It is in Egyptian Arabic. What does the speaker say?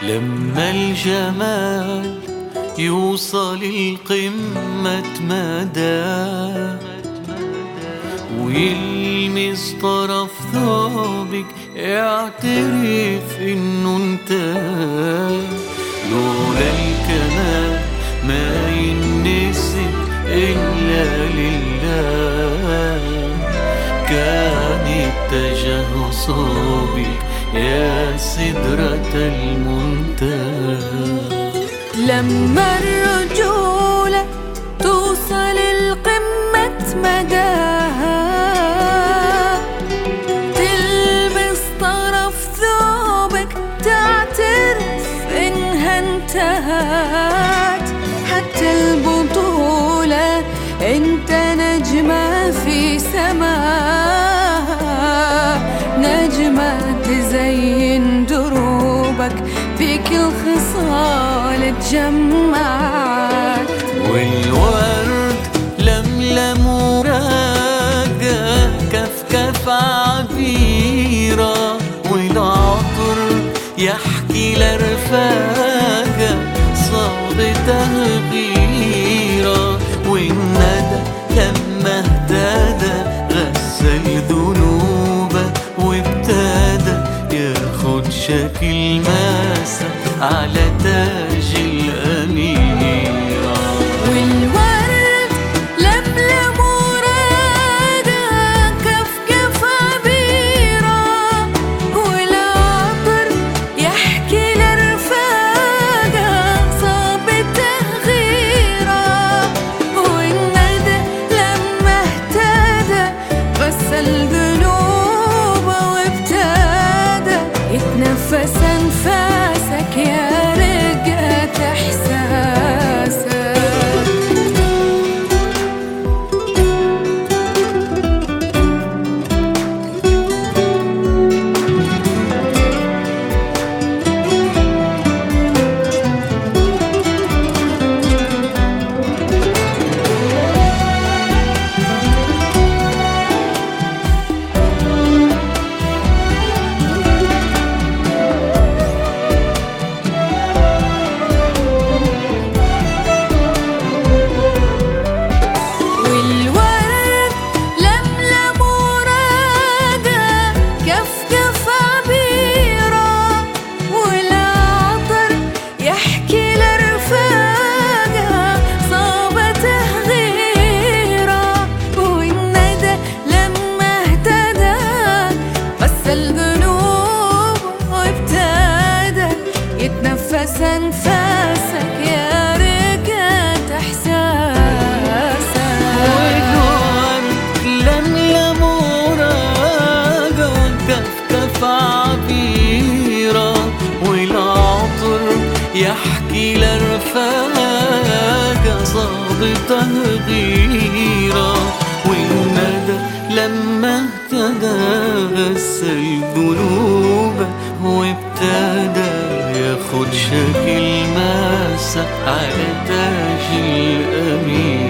لما الجمال يوصل القمة مدى ويلمس طرف ثوبك يعترف انه انت لولا الكمال ما ينسب الا لله كان اتجه صوبك يا سدرة المنتهى لما الرجولة توصل القمة مداها تلبس طرف ثوبك تعترف إنها انتهت حتى البطولة انت نجمة في سماها نجمة تزين دروبك فيك الخصال تجمعت والورد لملم وراقة كف كف عبيرة والعطر يحكي لرفاقة صابته غيرة والندى لما اهتدى غسل ذنوبه وابتدى ياخد شكل ماسة على تاج الأميرة والورد لملم وراقة كف كف عبيرة والعطر يحكي لرفاقة صابته غيرة والندى لما اهتدى غسل ذنوبه وابتدى يتنفس انفاسك يا رقة احساسك والورد لملم وراقة كف كف عبيرة والعطر يحكي لرفاقة صابته غيرة والندى لما اهتدى غسل ذنوبه وابتدى يتنفس انفاسك يا ركات احساسك والورد لملم وراقة كف كف عبيرة والعطر يحكي لرفاقة صابته غيرة والندى لما اهتدى غسل ذنوبه وابتدى ياخد شكل ماسة على تاج الأمير